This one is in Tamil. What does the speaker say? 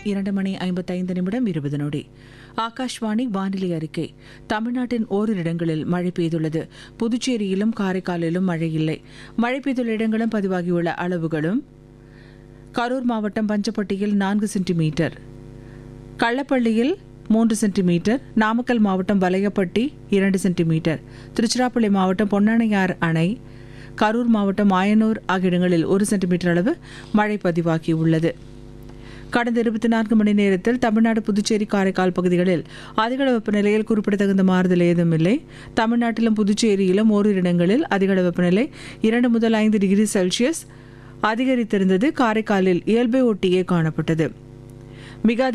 இரண்டு மணி ஐம்பத்தைந்து நிமிடம் இருபது நொடி ஆகாஷ்வாணி வானிலை அறிக்கை தமிழ்நாட்டின் ஓரிரு இடங்களில் மழை பெய்துள்ளது புதுச்சேரியிலும் காரைக்காலிலும் மழை இல்லை மழை பெய்துள்ள இடங்களும் பதிவாகியுள்ள அளவுகளும் கரூர் மாவட்டம் பஞ்சப்பட்டியில் நான்கு சென்டிமீட்டர் கள்ளப்பள்ளியில் மூன்று சென்டிமீட்டர் நாமக்கல் மாவட்டம் வலையப்பட்டி இரண்டு சென்டிமீட்டர் திருச்சிராப்பள்ளி மாவட்டம் பொன்னானையார் அணை கரூர் மாவட்டம் ஆயனூர் ஆகிய இடங்களில் ஒரு சென்டிமீட்டர் அளவு மழை பதிவாகியுள்ளது கடந்த இருபத்தி நான்கு மணி நேரத்தில் தமிழ்நாடு புதுச்சேரி காரைக்கால் பகுதிகளில் அதிகளவு வெப்பநிலையில் குறிப்பிடத்தகுந்த மாறுதல் ஏதும் இல்லை தமிழ்நாட்டிலும் புதுச்சேரியிலும் ஓரிரு இடங்களில் அதிகளவு வெப்பநிலை இரண்டு முதல் ஐந்து டிகிரி செல்சியஸ் அதிகரித்திருந்தது காரைக்காலில் இயல்பை ஒட்டியே காணப்பட்டது மிக அதிக